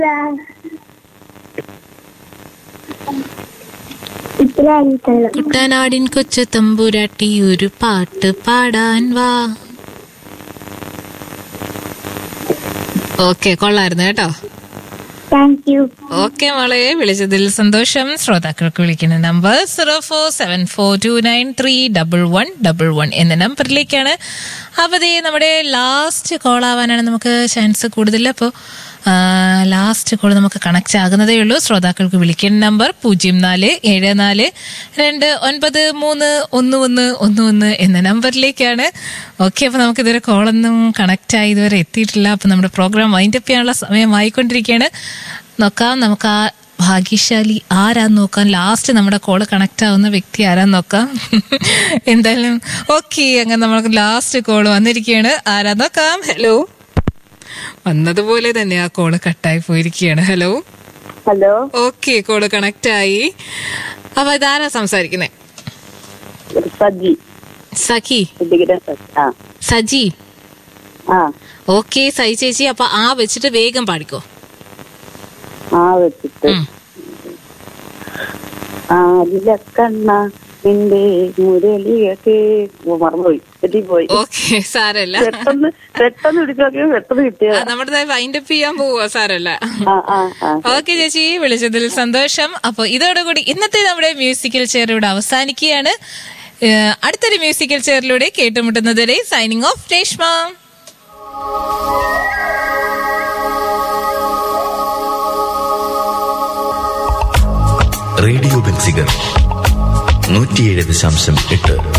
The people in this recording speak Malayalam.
ഇത്രയായിട്ടുള്ളൂ കുട്ടനാടിൻ കൊച്ചു തമ്പുരാട്ടി ഒരു പാട്ട് പാടാൻ വാ ഓക്കെ കൊള്ളായിരുന്നു കേട്ടോ താങ്ക് യു ഓക്കെ മോളെ വിളിച്ചതിൽ സന്തോഷം ശ്രോതാക്കൾക്ക് വിളിക്കുന്ന number zero four seven four two nine three double one double one എന്ന നമ്പറിലേക്കാണ് അപ്പോൾ ദേ നമ്മുടെ ലാസ്റ്റ് കോൾ ആവാനാണ് നമുക്ക് ചാൻസ് കൂടുതൽ അപ്പോൾ ലാസ്റ്റ് കോൾ നമുക്ക് കണക്ട് ആകുന്നതേ ഉള്ളൂ ശ്രോതാക്കൾക്ക് വിളിക്കുന്ന നമ്പർ പൂജ്യം നാല് ഏഴ് നാല് രണ്ട് ഒൻപത് മൂന്ന് ഒന്ന് ഒന്ന് ഒന്ന് ഒന്ന് എന്ന നമ്പറിലേക്കാണ് ഓക്കെ അപ്പോൾ നമുക്ക് ഇതുവരെ കോളൊന്നും കണക്ട് ആയി ഇതുവരെ എത്തിയിട്ടില്ല അപ്പോൾ നമ്മുടെ പ്രോഗ്രാം വൈൻഡപ്പ് ചെയ്യാനുള്ള സമയമായിക്കൊണ്ടിരിക്കുകയാണ് നോക്കാം നമുക്ക് ആ ഭാഗ്യശാലി ആരാന്ന് നോക്കാം ലാസ്റ്റ് നമ്മുടെ കോള് കണക്ട് ആവുന്ന വ്യക്തി ആരാന്ന് നോക്കാം എന്തായാലും ഓക്കെ അങ്ങനെ നമ്മൾക്ക് ലാസ്റ്റ് കോള് വന്നിരിക്കുകയാണ് ആരാ നോക്കാം ഹലോ വന്നതുപോലെ തന്നെ ആ കോള് കട്ടായി പോയിരിക്കുകയാണ് hello hello okay call connect ആയി അപ്പൊ ഇതാരാ സംസാരിക്കുന്നേ സജി സഖി കുട്ടിയുടെ സജി. ആ സജി ആ ഓക്കെ സൈ ചേച്ചി അപ്പൊ ആ വെച്ചിട്ട് വേഗം പാടിക്കോ ആ വെച്ചിട്ട് ഉം. ആലിലക്കണ്ണ നിന്റെ മുരളിയൊക്കെ ഓ, മറന്നുപോയി തെറ്റിപ്പോയി ഓക്കെ സാരല്ല പെട്ടെന്ന് പെട്ടെന്ന് പിടിച്ചു നോക്കിയത് പെട്ടെന്ന് കിട്ടിയ നമ്മുടെ വൈൻഡപ്പ് ചെയ്യാൻ പോവാ സാരല്ല ആ ആ ആ ഓക്കെ ചേച്ചി വിളിച്ചതിൽ സന്തോഷം അപ്പോൾ ഇതോടുകൂടി ഇന്നത്തെ നമ്മുടെ മ്യൂസിക്കൽ ചെയർ ഇവിടെ അവസാനിക്കുകയാണ് ഏഹ് അടുത്തൊരു മ്യൂസിക്കൽ ചെയറിലൂടെ കേട്ടുമുട്ടുന്നതുവരെ signing off Reshma radio Benziger നൂറ്റിയേഴ് ദശാംശം എട്ട്